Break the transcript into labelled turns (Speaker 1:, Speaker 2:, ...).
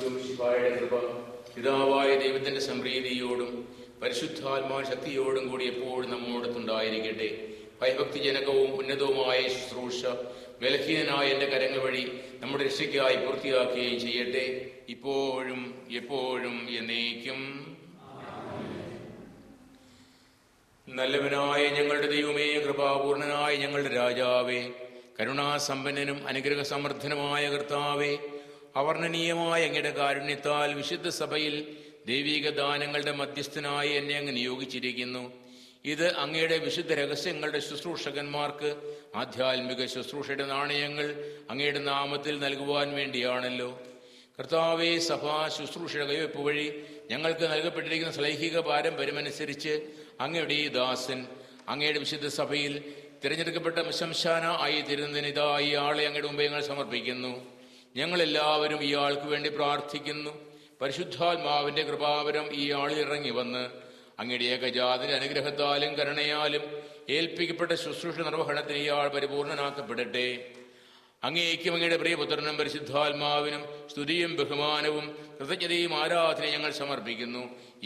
Speaker 1: ശിവായുടെ കൃപ പിതാവായ ദൈവത്തിന്റെ സംപ്രീതിയോടും പരിശുദ്ധാത്മാ ശക്തിയോടും കൂടി എപ്പോഴും നമ്മോടത്തുണ്ടായിരിക്കട്ടെ ഭയഭക്തിജനകവും ഉന്നതവുമായ ശുശ്രൂഷ ബലഹീനനായ എന്റെ കരങ്ങൾ വഴി നമ്മുടെ രക്ഷയ്ക്കായി പൂർത്തിയാക്കുകയും ചെയ്യട്ടെ ഇപ്പോഴും എപ്പോഴും എന്നേക്കും നല്ലവനായ ഞങ്ങളുടെ ദൈവമേ കൃപാപൂർണനായ ഞങ്ങളുടെ രാജാവേ കരുണാസമ്പന്നനും അനുഗ്രഹ സമർത്ഥനുമായ കർത്താവേ അവർണ്ണനീയമായ അങ്ങയുടെ കാരുണ്യത്താൽ വിശുദ്ധ സഭയിൽ ദൈവിക ദാനങ്ങളുടെ മധ്യസ്ഥനായി എന്നെ അങ്ങ് നിയോഗിച്ചിരിക്കുന്നു ഇത് അങ്ങയുടെ വിശുദ്ധ രഹസ്യങ്ങളുടെ ശുശ്രൂഷകന്മാർക്ക് ആധ്യാത്മിക ശുശ്രൂഷയുടെ നാണയങ്ങൾ അങ്ങയുടെ നാമത്തിൽ നൽകുവാൻ വേണ്ടിയാണല്ലോ കർത്താവെ സഭാ ശുശ്രൂഷയുടെ കൈവയ്പ് വഴി ഞങ്ങൾക്ക് നൽകപ്പെട്ടിരിക്കുന്ന ശ്ലൈഹിക പാരമ്പര്യമനുസരിച്ച് അങ്ങയുടെ ഈ ദാസൻ അങ്ങയുടെ വിശുദ്ധ സഭയിൽ തിരഞ്ഞെടുക്കപ്പെട്ട ശംശാന ആയി തീരുന്നതിന് ഇതാ ഈ ആളെ അങ്ങയുടെ മുമ്പ് ഞങ്ങൾ സമർപ്പിക്കുന്നു ഞങ്ങളെല്ലാവരും ഇയാൾക്ക് വേണ്ടി പ്രാർത്ഥിക്കുന്നു പരിശുദ്ധാത്മാവിന്റെ കൃപാവരം ഈ ആളിൽ ഇറങ്ങി വന്ന് അങ്ങയുടെ ഏകജാതിന്റെ അനുഗ്രഹത്താലും കരുണയാലും ഏൽപ്പിക്കപ്പെട്ട ശുശ്രൂഷ നിർവഹണത്തിന് ഇയാൾ പരിപൂർണനാക്കപ്പെടട്ടെ അങ്ങേക്കും അങ്ങയുടെ പ്രിയപുത്രനും പരിശുദ്ധാത്മാവിനും സ്തുതിയും ബഹുമാനവും കൃതജ്ഞതയും ആരാധനയും ഞങ്ങൾ സമർപ്പിക്കുന്നു